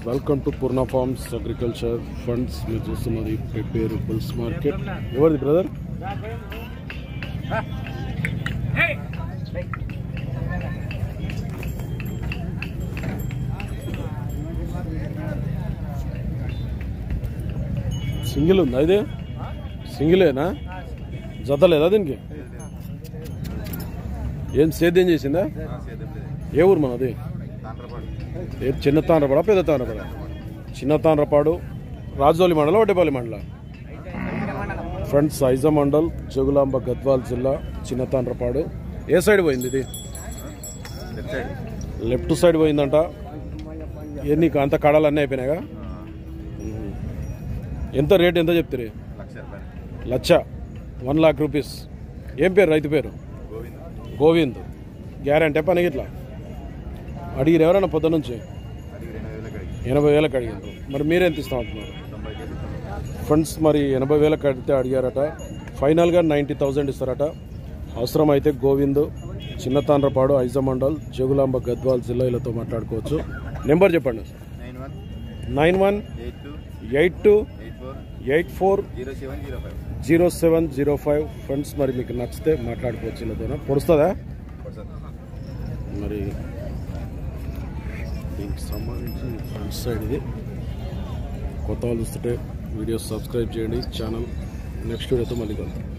welcome to Purna farms agriculture funds మీరు చూస్తున్నది పేరు బుల్స్ మార్కెట్ ఎవరిది బ్రదర్ సింగిల్ ఉందా ఇది సింగిలేనా జత లేదా దీనికి ఏం సేద్యం చేసిందా ఏ ఊరు మనది ఏ చిన్న తాండ్రపాడ పెద్ద తాండ్రపాడ చిన్న తాండ్రపాడు రాజోలి మండలం వడ్డేపల్లి మండలం ఫ్రంట్ సైజా మండల్ జగులాంబ గద్వాల్ జిల్లా చిన్న తాండ్రపాడు ఏ సైడ్ పోయింది ఇది లెఫ్ట్ సైడ్ పోయిందంట ఏ నీకు అంత కడాలు అన్నీ అయిపోయినాయిగా ఎంత రేట్ ఎంత చెప్తారు లక్ష వన్ లాక్ రూపీస్ ఏం పేరు రైతు పేరు గోవింద్ గ్యారంటీ పని ఇట్లా అడిగిరు ఎవరైనా పొద్దు నుంచి ఎనభై వేలకు అడిగారు మరి మీరెంత ఇస్తాం అంటున్నారు ఫ్రెండ్స్ మరి ఎనభై వేలకు అడిగితే అడిగారట ఫైనల్గా నైంటీ థౌజండ్ ఇస్తారట అవసరం అయితే గోవింద్ చిన్న తాండ్రపాడు ఐజమండల్ జగులాంబ గద్వాల్ జిల్లాలతో మాట్లాడుకోవచ్చు నెంబర్ చెప్పండి nine one nine one eight two eight two eight four eight four zero seven zero five zero seven zero five friends మరి మీకు నచ్చితే మాట్లాడుకోవచ్చు వీళ్ళతోనే పొడుస్తుందా మరి దీనికి సంబంధించి ఫ్రంట్ సైడ్ ఇది కొత్త వాళ్ళు చూస్తుంటే వీడియో సబ్స్క్రైబ్ చేయండి ఛానల్ నెక్స్ట్ వీడియోతో మళ్ళీ కలుద్దాం